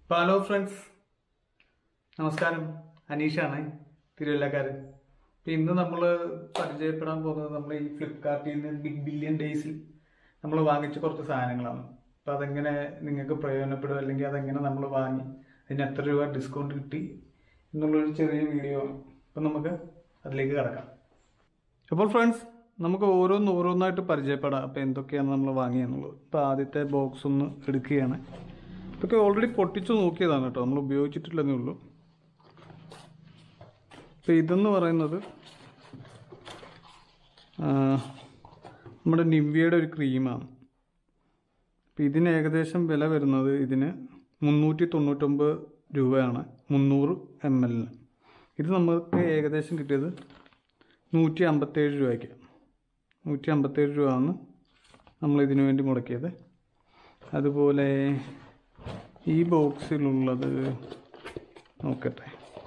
Hello friends നമസ്കാരം അനീഷാണ് തിരുവല്ലക്കാരൻ ഇപ്പം ഇന്ന് നമ്മൾ പരിചയപ്പെടാൻ പോകുന്നത് നമ്മൾ ഈ ഫ്ലിപ്കാർട്ടിൽ നിന്ന് ബിഗ് ബില്യൺ ഡേയ്സിൽ നമ്മൾ വാങ്ങിച്ച കുറച്ച് സാധനങ്ങളാണ് അപ്പം അതെങ്ങനെ നിങ്ങൾക്ക് പ്രയോജനപ്പെടും അല്ലെങ്കിൽ അതെങ്ങനെ നമ്മൾ വാങ്ങി അതിന് എത്ര രൂപ ഡിസ്കൗണ്ട് കിട്ടി എന്നുള്ളൊരു ചെറിയ വീഡിയോ ആണ് അപ്പം നമുക്ക് അതിലേക്ക് കിടക്കാം അപ്പോൾ ഫ്രണ്ട്സ് നമുക്ക് ഓരോന്ന് ഓരോന്നായിട്ട് പരിചയപ്പെടാം അപ്പോൾ എന്തൊക്കെയാണ് നമ്മൾ വാങ്ങിയെന്നുള്ളത് ഇപ്പോൾ ആദ്യത്തെ ബോക്സ് ഒന്ന് എടുക്കുകയാണ് ഇതൊക്കെ ഓൾറെഡി പൊട്ടിച്ച് നോക്കിയതാണ് കേട്ടോ നമ്മൾ ഉപയോഗിച്ചിട്ടില്ലെന്നേ ഉള്ളൂ അപ്പോൾ ഇതെന്ന് പറയുന്നത് ആ, നമ്മുടെ നിവ്യയുടെ ഒരു ക്രീമാണ് അപ്പോൾ ഇതിന് ഏകദേശം വില വരുന്നത് ഇതിന് മുന്നൂറ്റി തൊണ്ണൂറ്റൊമ്പത് രൂപയാണ് മുന്നൂറ് എം എല്ലിന് ഇത് നമുക്ക് ഏകദേശം കിട്ടിയത് നൂറ്റി അമ്പത്തേഴ് രൂപയ്ക്ക് നൂറ്റി അമ്പത്തേഴ് രൂപയാണ് നമ്മൾ ഇതിനു വേണ്ടി മുടക്കിയത് അതുപോലെ ഈ ബോക്സിലുള്ളത് നോക്കട്ടെ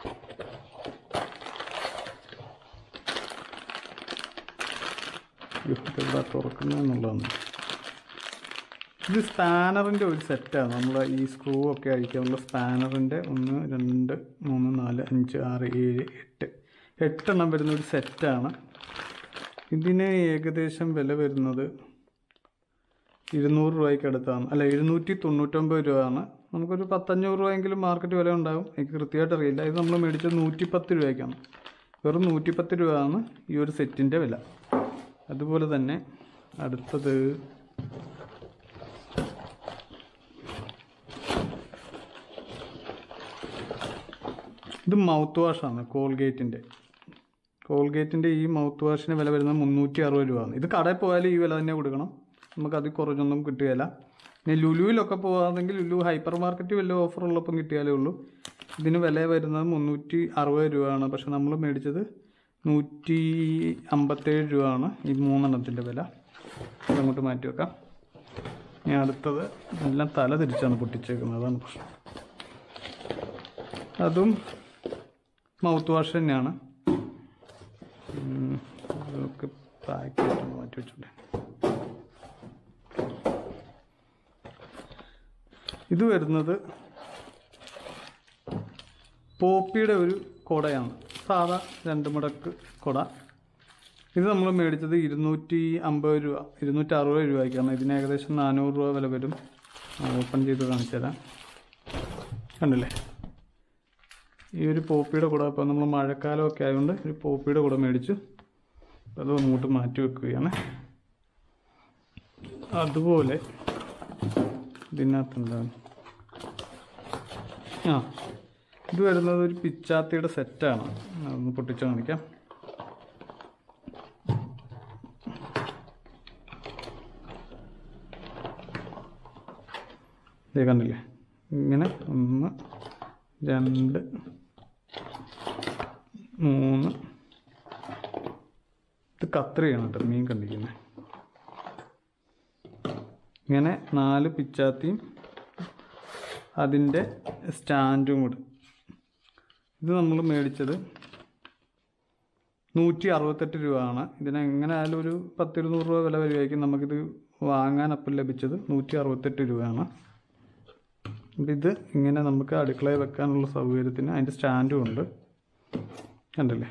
ഇവിടെ തുറക്കുന്നതെന്നുള്ളതാണ് ഇത് സ്പാനറിൻ്റെ ഒരു സെറ്റാണ് നമ്മൾ ഈ സ്ക്രൂ ഒക്കെ അഴിക്കാനുള്ള സ്പാനറിൻ്റെ ഒന്ന് രണ്ട് മൂന്ന് നാല് അഞ്ച് ആറ് ഏഴ് എട്ട് എട്ടെണ്ണം വരുന്ന ഒരു സെറ്റാണ് ഇതിന് ഏകദേശം വില വരുന്നത് ഇരുന്നൂറ് രൂപയ്ക്ക് അടുത്താണ് അല്ല എഴുന്നൂറ്റി തൊണ്ണൂറ്റൊമ്പത് രൂപയാണ് നമുക്കൊരു പത്തഞ്ഞൂറ് രൂപയെങ്കിലും മാർക്കറ്റ് വില ഉണ്ടാവും എനിക്ക് കൃത്യമായിട്ട് അറിയില്ല ഇത് നമ്മൾ മേടിച്ചത് നൂറ്റിപ്പത്ത് രൂപയ്ക്കാണ് വെറും നൂറ്റിപ്പത്ത് രൂപയാണ് ഈ ഒരു സെറ്റിൻ്റെ വില അതുപോലെ തന്നെ അടുത്തത് ഇത് മൗത്ത് വാഷാണ് കോൾഗേറ്റിൻ്റെ കോൾഗേറ്റിൻ്റെ ഈ മൗത്ത് വാഷിന് വില വരുന്നത് മുന്നൂറ്റി അറുപത് രൂപയാണ് ഇത് കടയിൽ പോയാൽ ഈ വില തന്നെ കൊടുക്കണം നമുക്ക് അതിൽ കുറഞ്ഞൊന്നും കിട്ടുകയില്ല പിന്നെ ലുലുവിലൊക്കെ പോകാമെങ്കിൽ ലുലു ഹൈപ്പർ മാർക്കറ്റ് വലിയ ഓഫർ ഉള്ളപ്പം കിട്ടിയാലേ ഉള്ളൂ ഇതിന് വില വരുന്നത് മുന്നൂറ്റി അറുപത് രൂപയാണ് പക്ഷെ നമ്മൾ മേടിച്ചത് നൂറ്റി അമ്പത്തേഴ് രൂപയാണ് ഈ മൂന്നെണ്ണത്തിൻ്റെ വില അതങ്ങോട്ട് മാറ്റി വെക്കാം ഇനി അടുത്തത് എല്ലാം തല തിരിച്ചാണ് പൊട്ടിച്ചേക്കുന്നത് അതാണ് പ്രശ്നം അതും മൗത്ത് വാഷ് തന്നെയാണ് ഉം, അതൊക്കെ പാക്ക് ചെയ്തിട്ടൊന്ന് മാറ്റി വെച്ചോട്ടെ ഇത് വരുന്നത് പോപ്പിയുടെ ഒരു കുടയാണ് സാധാ രണ്ട് മുടക്ക് കുട ഇത് നമ്മൾ മേടിച്ചത് ഇരുന്നൂറ്റി അമ്പത് രൂപ ഇരുന്നൂറ്റി അറുപത് രൂപയ്ക്കാണ് ഇതിന് ഏകദേശം നാനൂറ് രൂപ വില വരും ഓപ്പൺ ചെയ്ത് കാണിച്ചു തരാം കണ്ടില്ലേ ഈ ഒരു പോപ്പിയുടെ കൂടെ ഇപ്പോൾ നമ്മൾ മഴക്കാലമൊക്കെ ആയതുകൊണ്ട് ഒരു പോപ്പിയുടെ കൂടെ മേടിച്ചു അത് അങ്ങോട്ട് മാറ്റി വെക്കുകയാണ് അതുപോലെ ഇതിനകത്ത് എന്താണ് ആ ഇത് വരുന്നത് ഒരു പിച്ചാത്തിയുടെ സെറ്റാണ് അതൊന്ന് പൊട്ടിച്ച് കാണിക്കാം ഇതേ കണ്ടില്ലേ ഇങ്ങനെ ഒന്ന് രണ്ട് മൂന്ന് ഇത് കത്രിയാണ് കേട്ടോ മീൻ കണ്ടിരിക്കുന്നത് ഇങ്ങനെ നാല് പിച്ചാത്തിയും അതിൻ്റെ സ്റ്റാൻഡും കൂടെ ഇത് നമ്മൾ മേടിച്ചത് നൂറ്റി അറുപത്തെട്ട് രൂപയാണ് ഇതിന് എങ്ങനെ ആയാലും ഒരു പത്തിരുന്നൂറ് രൂപ വില വരുമായിരിക്കും നമുക്കിത് വാങ്ങാൻ അപ്പം ലഭിച്ചത് നൂറ്റി അറുപത്തെട്ട് രൂപയാണ് അപ്പം ഇത് ഇങ്ങനെ നമുക്ക് അടുക്കളയിൽ വെക്കാനുള്ള സൗകര്യത്തിന് അതിൻ്റെ സ്റ്റാൻഡും ഉണ്ട് കണ്ടില്ലേ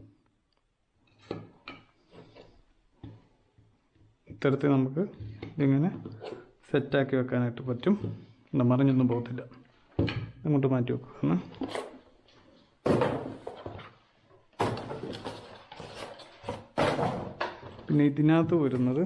ഇത്തരത്തിൽ നമുക്ക് ഇതിങ്ങനെ സെറ്റാക്കി വെക്കാനായിട്ട് പറ്റും എന്താ മറിഞ്ഞൊന്നും പോകത്തില്ല അങ്ങോട്ട് മാറ്റി വെക്കുക പിന്നെ ഇതിനകത്ത് വരുന്നത്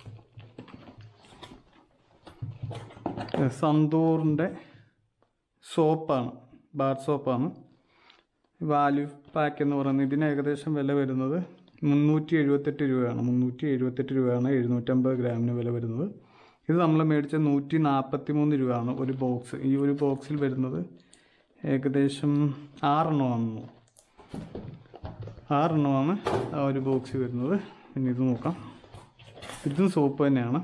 സന്തൂറിൻ്റെ സോപ്പാണ് ബാർ സോപ്പാണ് വാല്യൂ പാക്ക് എന്ന് പറയുന്നത് ഇതിന് ഏകദേശം വില വരുന്നത് മുന്നൂറ്റി എഴുപത്തെട്ട് രൂപയാണ് മുന്നൂറ്റി എഴുപത്തെട്ട് രൂപയാണ് എഴുന്നൂറ്റമ്പത് ഗ്രാമിന് വില വരുന്നത് ഇത് നമ്മൾ മേടിച്ച നൂറ്റി നാൽപ്പത്തി മൂന്ന് രൂപയാണ് ഒരു ബോക്സ് ഈ ഒരു ബോക്സിൽ വരുന്നത് ഏകദേശം ആറെണ്ണമാണ് ആറെണ്ണമാണ് ആ ഒരു ബോക്സിൽ വരുന്നത് പിന്നെ ഇത് നോക്കാം ഇതും സോപ്പ് തന്നെയാണ്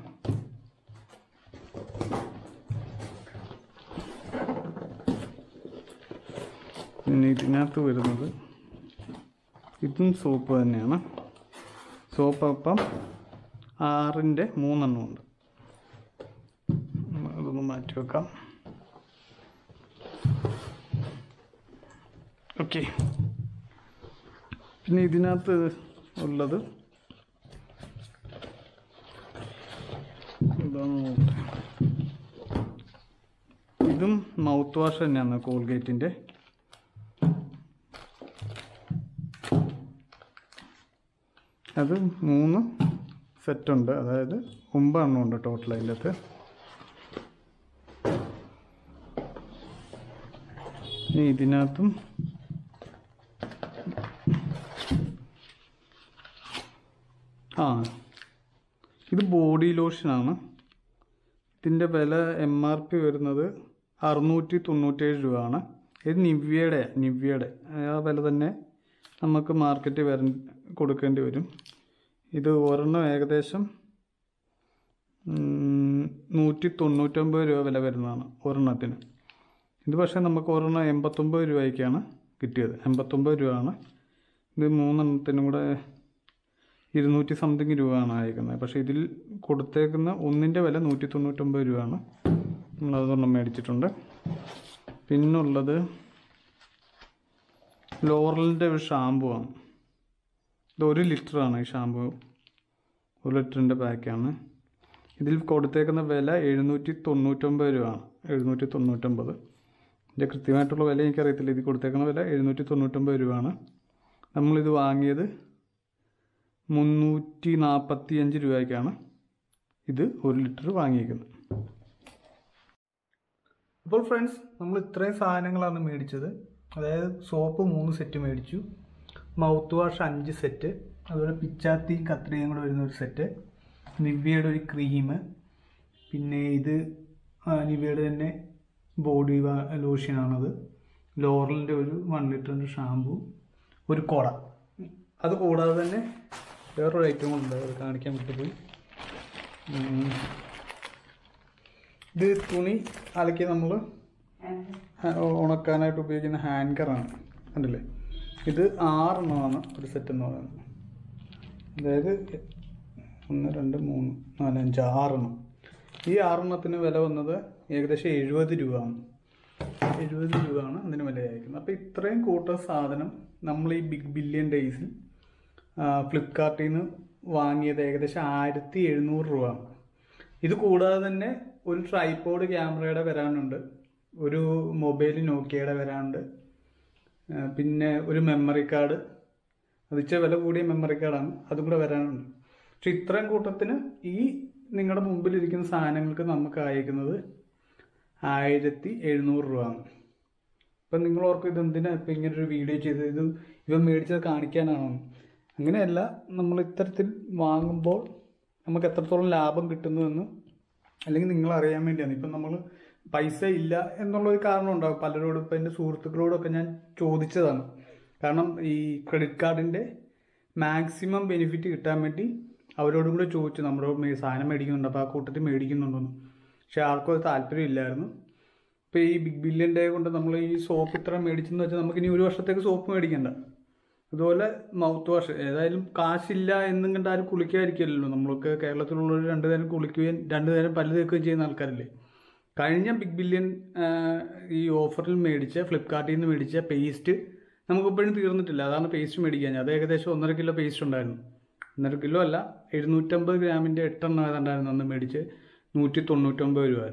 പിന്നെ ഇതിനകത്ത് വരുന്നത് ഇതും സോപ്പ് തന്നെയാണ് സോപ്പ് അപ്പം ആറിൻ്റെ മൂന്നെണ്ണം ഉണ്ട് അതൊന്ന് മാറ്റി വെക്കാം ഓക്കെ പിന്നെ ഇതിനകത്ത് ഉള്ളത് ഇതാന്ന് നോക്കട്ടെ. ഇതും മൗത്ത് വാഷ് തന്നെയാണ് കോൾഗേറ്റിൻ്റെ അത് മൂന്ന് സെറ്റുണ്ട് അതായത് ഒമ്പതെണ്ണം ഉണ്ട് ടോട്ടൽ അതിൻ്റെ അകത്ത് ഇനി ഇതിനകത്തും ആ ഇത് ബോഡി ലോഷനാണ് ഇതിൻ്റെ വില എം ആർ പി വരുന്നത് അറുന്നൂറ്റി തൊണ്ണൂറ്റേഴ് രൂപയാണ് ഇത് നിവ്യയുടെ നിവ്യയുടെ ആ വില തന്നെ നമുക്ക് മാർക്കറ്റിൽ വര കൊടുക്കേണ്ടി വരും ഇത് ഒരെണ്ണം ഏകദേശം ഉം, നൂറ്റി തൊണ്ണൂറ്റൊമ്പത് രൂപ വില വരുന്നതാണ് ഒരെണ്ണത്തിന് ഇത് പക്ഷേ നമുക്ക് ഒരെണ്ണം എൺപത്തൊമ്പത് രൂപയ്ക്കാണ് കിട്ടിയത് എൺപത്തൊമ്പത് രൂപയാണ് ഇത് മൂന്നെണ്ണത്തിനും കൂടെ ഇരുന്നൂറ്റി സംതിങ് രൂപയാണ് അയക്കുന്നത് പക്ഷേ ഇതിൽ കൊടുത്തേക്കുന്ന ഒന്നിൻ്റെ വില നൂറ്റി തൊണ്ണൂറ്റൊമ്പത് രൂപയാണ് നമ്മൾ അതൊരെണ്ണം മേടിച്ചിട്ടുണ്ട് പിന്നുള്ളത് ലോറലിൻ്റെ ഒരു ഷാമ്പു ആണ് ഇത് ഒരു ലിറ്ററാണ് ഈ ഷാമ്പു ഒരു ലിറ്ററിൻ്റെ പാക്കാണ് ഇതിൽ കൊടുത്തേക്കുന്ന വില എഴുന്നൂറ്റി തൊണ്ണൂറ്റൊമ്പത് രൂപയാണ് എഴുന്നൂറ്റി തൊണ്ണൂറ്റൊമ്പത് ഇതിൻ്റെ കൃത്യമായിട്ടുള്ള വില എനിക്കറിയത്തില്ല ഇത് കൊടുത്തേക്കുന്ന വില എഴുന്നൂറ്റി തൊണ്ണൂറ്റൊമ്പത് രൂപയാണ് നമ്മളിത് വാങ്ങിയത് മുന്നൂറ്റി നാൽപ്പത്തി അഞ്ച് രൂപയ്ക്കാണ് ഇത് ഒരു ലിറ്റർ വാങ്ങിയിരിക്കുന്നത് അപ്പോൾ ഫ്രണ്ട്സ് നമ്മൾ ഇത്രയും സാധനങ്ങളാണ് മേടിച്ചത് അതായത് സോപ്പ് മൂന്ന് സെറ്റ് മേടിച്ചു മൗത്ത് വാഷ് അഞ്ച് സെറ്റ് അതുപോലെ പിച്ചാത്തിയും കത്രികയും കൂടെ വരുന്ന ഒരു സെറ്റ് നിവ്യയുടെ ഒരു ക്രീം പിന്നെ ഇത് ആ, നിവ്യയുടെ തന്നെ ബോഡി ലോഷനാണത് ലോറലിൻ്റെ ഒരു വൺ ലിറ്ററിൻ്റെ ഷാമ്പു ഒരു കുട അത് കൂടാതെ തന്നെ വേറൊരു ഐറ്റം ഉണ്ട് അത് കാണിക്കാൻ വിട്ടുപോയി ഉം. ഇത് തുണി അലക്കി നമ്മൾ ഉണക്കാനായിട്ട് ഉപയോഗിക്കുന്ന ഹാൻഗറാണ് കണ്ടില്ലേ ഇത് ആറെണ്ണമാണ് ഒരു സെറ്റ് എന്ന് പറയുന്നത് അതായത് ഒന്ന് രണ്ട് മൂന്ന് നാല് അഞ്ച് ആറെണ്ണം ഈ ആറെണ്ണത്തിന് വില വന്നത് ഏകദേശം എഴുപത് രൂപയാണ് എഴുപത് രൂപയാണ് അതിന് വിലയായിരിക്കുന്നത് അപ്പോൾ ഇത്രയും കൂട്ട സാധനം നമ്മൾ ഈ ബിഗ് ബില്യൺ ഡേയ്സിൽ ഫ്ലിപ്കാർട്ടിൽ നിന്ന് വാങ്ങിയത് ഏകദേശം ആയിരത്തി എഴുന്നൂറ് രൂപയാണ് ഇത് കൂടാതെ തന്നെ ഒരു ട്രൈപോഡ് ക്യാമറയുടെ വരാനുണ്ട് ഒരു മൊബൈൽ നോക്കിയയുടെ വരാനുണ്ട് ആ, പിന്നെ ഒരു മെമ്മറി കാർഡ് അത് ഇച്ചിരി വില കൂടിയ മെമ്മറി കാർഡാണ് അതും കൂടെ വരാനുണ്ട് പക്ഷെ ഇത്രയും കൂട്ടത്തിന് ഈ നിങ്ങളുടെ മുമ്പിലിരിക്കുന്ന സാധനങ്ങൾക്ക് നമുക്ക് അയക്കുന്നത് ആയിരത്തി എഴുന്നൂറ് രൂപയാണ് ഇപ്പം നിങ്ങൾ ഓർക്കും ഇത് എന്തിനാ ഇപ്പം ഇങ്ങനെ ഒരു വീഡിയോ ചെയ്ത് ഇത് ഇവ മേടിച്ചത് കാണിക്കാനാണോ അങ്ങനെയല്ല നമ്മൾ ഇത്തരത്തിൽ വാങ്ങുമ്പോൾ നമുക്ക് എത്രത്തോളം ലാഭം കിട്ടുന്നുവെന്ന് അല്ലെങ്കിൽ നിങ്ങൾ അറിയാൻ വേണ്ടിയാണ് ഇപ്പം നമ്മൾ പൈസ ഇല്ല എന്നുള്ള ഒരു കാരണം ഉണ്ടാകും പലരോടും ഇപ്പം എൻ്റെ സുഹൃത്തുക്കളോടൊക്കെ ഞാൻ ചോദിച്ചതാണ് കാരണം ഈ ക്രെഡിറ്റ് കാർഡിൻ്റെ മാക്സിമം ബെനിഫിറ്റ് കിട്ടാൻ വേണ്ടി അവരോടും കൂടെ ചോദിച്ചു നമ്മുടെ മേ- സാധനം മേടിക്കുന്നുണ്ട് അപ്പോൾ ആ കൂട്ടത്തിൽ മേടിക്കുന്നുണ്ടെന്ന് പക്ഷെ ആർക്കും അത് താല്പര്യം ഇല്ലായിരുന്നു ഇപ്പോൾ ഈ ബിഗ് ബില്യൺ ഡേ കൊണ്ട് നമ്മൾ ഈ സോപ്പ് ഇത്ര മേടിച്ചെന്ന് വെച്ചാൽ നമുക്ക് ഇനി ഒരു വർഷത്തേക്ക് സോപ്പ് മേടിക്കണ്ട അതുപോലെ മൗത്ത് വാഷ് ഏതായാലും കാശില്ല എന്നും കണ്ട് ആരും കുളിക്കാതിരിക്കില്ലല്ലോ നമ്മളൊക്കെ കേരളത്തിലുള്ളവർ രണ്ടു നേരം കുളിക്കുകയും രണ്ടു നേരം പല്ല് തേക്കുകയും ചെയ്യുന്ന ആൾക്കാരല്ലേ കഴിഞ്ഞ ബിഗ് ബില്യൺ ഈ ഓഫറിൽ മേടിച്ച ഫ്ലിപ്കാർട്ടിൽ നിന്ന് മേടിച്ച പേസ്റ്റ് നമുക്ക് ഇപ്പോഴും തീർന്നിട്ടില്ല അതാണ് പേസ്റ്റ് മേടിക്കാൻ അത് ഏകദേശം ഒന്നര കിലോ പേസ്റ്റ് ഉണ്ടായിരുന്നു ഒന്നര കിലോ അല്ല എഴുന്നൂറ്റമ്പത് ഗ്രാമിൻ്റെ എട്ടെണ്ണം ഏതാണ്ടായിരുന്നു അന്ന് മേടിച്ച് നൂറ്റി തൊണ്ണൂറ്റൊമ്പത് രൂപ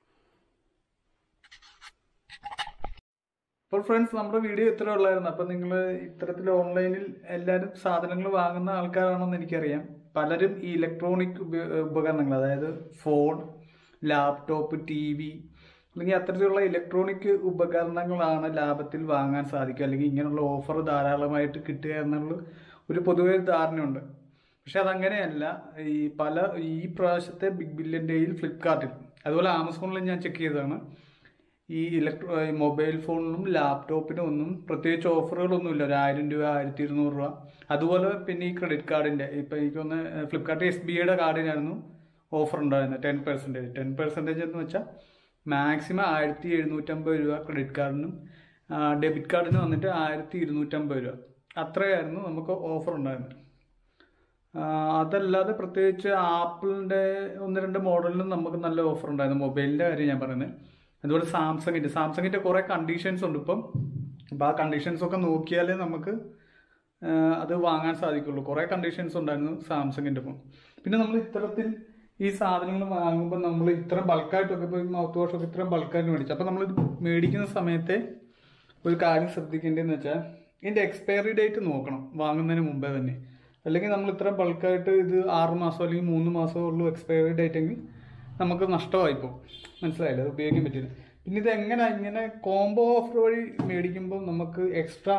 അപ്പോൾ ഫ്രണ്ട്സ് നമ്മുടെ വീഡിയോ ഇത്ര ഉള്ളായിരുന്നു അപ്പം നിങ്ങൾ ഇത്തരത്തിൽ ഓൺലൈനിൽ എല്ലാവരും സാധനങ്ങൾ വാങ്ങുന്ന ആൾക്കാരാണെന്ന് എനിക്കറിയാം പലരും ഈ ഇലക്ട്രോണിക് ഉപകരണങ്ങൾ അതായത് ഫോൺ ലാപ്ടോപ്പ് ടി വി അല്ലെങ്കിൽ അത്തരത്തിലുള്ള ഇലക്ട്രോണിക് ഉപകരണങ്ങളാണ് ലാഭത്തിൽ വാങ്ങാൻ സാധിക്കുക അല്ലെങ്കിൽ ഇങ്ങനെയുള്ള ഓഫർ ധാരാളമായിട്ട് കിട്ടുക എന്നുള്ള ഒരു പൊതുവെ ഒരു ധാരണയുണ്ട് പക്ഷെ അതങ്ങനെയല്ല ഈ പല ഈ പ്രാവശ്യത്തെ ബിഗ് ബില്യൺ ഡേയിൽ ഫ്ലിപ്കാർട്ടിൽ അതുപോലെ ആമസോണിലും ഞാൻ ചെക്ക് ചെയ്തതാണ് ഈ ഇലക്ട്രോ ഈ മൊബൈൽ ഫോണിനും ലാപ്ടോപ്പിനും ഒന്നും പ്രത്യേകിച്ച് ഓഫറുകളൊന്നുമില്ല ഒരു ആയിരം രൂപ ആയിരത്തി ഇരുന്നൂറ് രൂപ അതുപോലെ പിന്നെ ഈ ക്രെഡിറ്റ് കാർഡിൻ്റെ ഇപ്പം എനിക്കൊന്ന് ഫ്ലിപ്കാർട്ട് എസ് ബി ഐയുടെ കാർഡിനായിരുന്നു ഓഫർ ഉണ്ടായിരുന്നത് ടെൻ പെർസെൻറ്റേജ് ടെൻ പെർസെൻറ്റേജ് എന്ന് വെച്ചാൽ മാക്സിമം ആയിരത്തി എഴുന്നൂറ്റമ്പത് രൂപ ക്രെഡിറ്റ് കാർഡിനും ഡെബിറ്റ് കാർഡിന് വന്നിട്ട് ആയിരത്തി ഇരുന്നൂറ്റമ്പത് രൂപ അത്രയായിരുന്നു നമുക്ക് ഓഫർ ഉണ്ടായിരുന്നത് ആ, അതല്ലാതെ പ്രത്യേകിച്ച് ആപ്പിളിൻ്റെ ഒന്ന് രണ്ട് മോഡലിനും നമുക്ക് നല്ല ഓഫർ ഉണ്ടായിരുന്നു മൊബൈലിൻ്റെ കാര്യം ഞാൻ പറയുന്നത് അതുപോലെ സാംസങ്ങിൻ്റെ സാംസങ്ങിൻ്റെ കുറേ കണ്ടീഷൻസ് ഉണ്ട് ഇപ്പം അപ്പോൾ ആ കണ്ടീഷൻസ് ഒക്കെ നോക്കിയാലേ നമുക്ക് ആ, അത് വാങ്ങാൻ സാധിക്കുള്ളൂ കുറേ കണ്ടീഷൻസ് ഉണ്ടായിരുന്നു സാംസങ്ങിൻ്റെ ഫോൺ പിന്നെ നമ്മൾ ഇത്തരത്തിൽ ഈ സാധനങ്ങൾ വാങ്ങുമ്പോൾ നമ്മൾ ഇത്ര ബൾക്കായിട്ടൊക്കെ ഇപ്പോൾ മൗത്ത് വാഷ് ഒക്കെ ഇത്രയും ബൾക്കായിട്ട് മേടിച്ചു അപ്പോൾ നമ്മൾ മേടിക്കുന്ന സമയത്തെ ഒരു കാര്യം ശ്രദ്ധിക്കേണ്ടതെന്ന് വെച്ചാൽ ഇതിൻ്റെ എക്സ്പയറി ഡേറ്റ് നോക്കണം വാങ്ങുന്നതിന് മുമ്പേ തന്നെ അല്ലെങ്കിൽ നമ്മൾ ഇത്ര ബൾക്കായിട്ട് ഇത് ആറ് മാസം അല്ലെങ്കിൽ മൂന്ന് മാസമേ ഉള്ളൂ എക്സ്പയറി ഡേറ്റ് എങ്കിൽ നമുക്ക് നഷ്ടമായി പോകും മനസ്സിലായില്ലേ അത് ഉപയോഗിക്കാൻ പറ്റില്ല പിന്നെ ഇത് എങ്ങനെ ഇങ്ങനെ കോംബോ ഓഫർ വഴി മേടിക്കുമ്പോൾ നമുക്ക് എക്സ്ട്രാ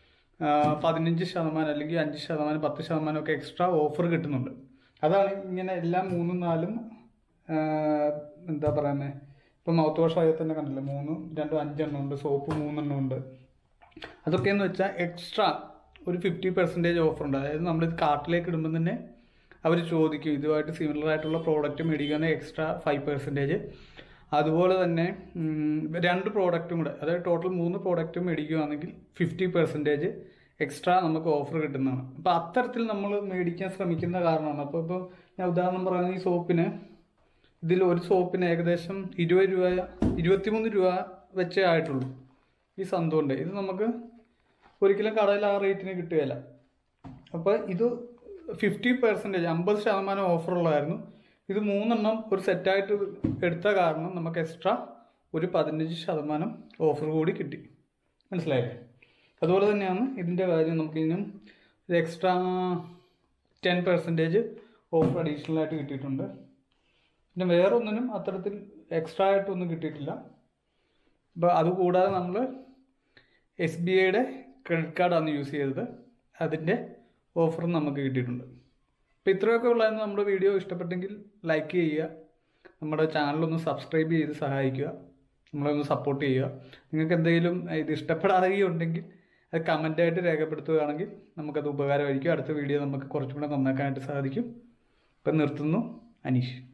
പതിനഞ്ച് ശതമാനം അല്ലെങ്കിൽ അഞ്ച് ശതമാനം പത്ത് ശതമാനം ഒക്കെ എക്സ്ട്രാ ഓഫർ കിട്ടുന്നുണ്ട് അതാണ് ഇങ്ങനെ എല്ലാം മൂന്നും നാലും ആ, എന്താ പറയുന്നത് ഇപ്പം മൗത്ത് വാഷ് ആയാൽ തന്നെ കണ്ടില്ലേ മൂന്നും രണ്ടും അഞ്ചെണ്ണം ഉണ്ട് സോപ്പ് മൂന്നെണ്ണം ഉണ്ട് അതൊക്കെയെന്ന് വെച്ചാൽ എക്സ്ട്രാ ഒരു ഫിഫ്റ്റി പെർസെൻറ്റേജ് ഓഫർ ഉണ്ട് അതായത് നമ്മളിത് കാർട്ടിലേക്ക് ഇടുമ്പോൾ തന്നെ അവർ ചോദിക്കും ഇതുമായിട്ട് സിമിലർ ആയിട്ടുള്ള പ്രോഡക്റ്റ് മേടിക്കുകയാണെങ്കിൽ എക്സ്ട്രാ ഫൈവ് പെർസെൻറ്റേജ് അതുപോലെ തന്നെ ഉം, രണ്ട് പ്രോഡക്റ്റും കൂടെ അതായത് ടോട്ടൽ മൂന്ന് പ്രോഡക്റ്റും മേടിക്കുകയാണെങ്കിൽ ഫിഫ്റ്റി പെർസെൻറ്റേജ് എക്സ്ട്രാ നമുക്ക് ഓഫർ കിട്ടുന്നതാണ് അപ്പോൾ അത്തരത്തിൽ നമ്മൾ മേടിക്കാൻ ശ്രമിക്കുന്ന കാരണമാണ് അപ്പോൾ ഇപ്പോൾ ഞാൻ ഉദാഹരണം പറയുന്നത് ഈ സോപ്പിന് ഇതിൽ ഒരു സോപ്പിന് ഏകദേശം ഇരുപത് രൂപ ഇരുപത്തിമൂന്ന് രൂപ വെച്ചേ ആയിട്ടുള്ളൂ ഈ സന്തോണ്ട് ഇത് നമുക്ക് ഒരിക്കലും കടയിൽ ആ റേറ്റിന് കിട്ടുകയില്ല അപ്പോൾ ഇത് ഫിഫ്റ്റി പെർസെൻറ്റേജ് അമ്പത് ശതമാനം ഓഫറുള്ളതായിരുന്നു ഇത് മൂന്നെണ്ണം ഒരു സെറ്റായിട്ട് എടുത്ത കാരണം നമുക്ക് എക്സ്ട്രാ ഒരു പതിനഞ്ച് ശതമാനം ഓഫർ കൂടി കിട്ടി മനസ്സിലായില്ലേ അതുപോലെ തന്നെയാണ് ഇതിൻ്റെ കാര്യം നമുക്ക് ഇനിയും ഇത് extra ten percentage offer additional ആയിട്ട് കിട്ടിയിട്ടുണ്ട് പിന്നെ വേറെ ഒന്നിനും അത്തരത്തിൽ എക്സ്ട്രാ ആയിട്ടൊന്നും കിട്ടിയിട്ടില്ല അപ്പോൾ അതുകൂടാതെ നമ്മൾ എസ് ബി ഐയുടെ ക്രെഡിറ്റ് കാർഡാണ് യൂസ് ചെയ്തത് അതിൻ്റെ ഓഫറും നമുക്ക് കിട്ടിയിട്ടുണ്ട് അപ്പോൾ ഇത്രയൊക്കെ ഉള്ളതായിരുന്നു നമ്മുടെ വീഡിയോ ഇഷ്ടപ്പെട്ടെങ്കിൽ ലൈക്ക് ചെയ്യുക നമ്മുടെ ചാനലൊന്ന് സബ്സ്ക്രൈബ് ചെയ്ത് സഹായിക്കുക നമ്മളൊന്ന് സപ്പോർട്ട് ചെയ്യുക നിങ്ങൾക്ക് എന്തെങ്കിലും ഇത് ഇഷ്ടപ്പെടാതെയുണ്ടെങ്കിൽ അത് കമൻ്റായിട്ട് രേഖപ്പെടുത്തുകയാണെങ്കിൽ നമുക്കത് ഉപകാരമായിരിക്കും അടുത്ത വീഡിയോ നമുക്ക് കുറച്ചും കൂടെ നന്നാക്കാനായിട്ട് സാധിക്കും ഇപ്പം നിർത്തുന്നു അനീഷ്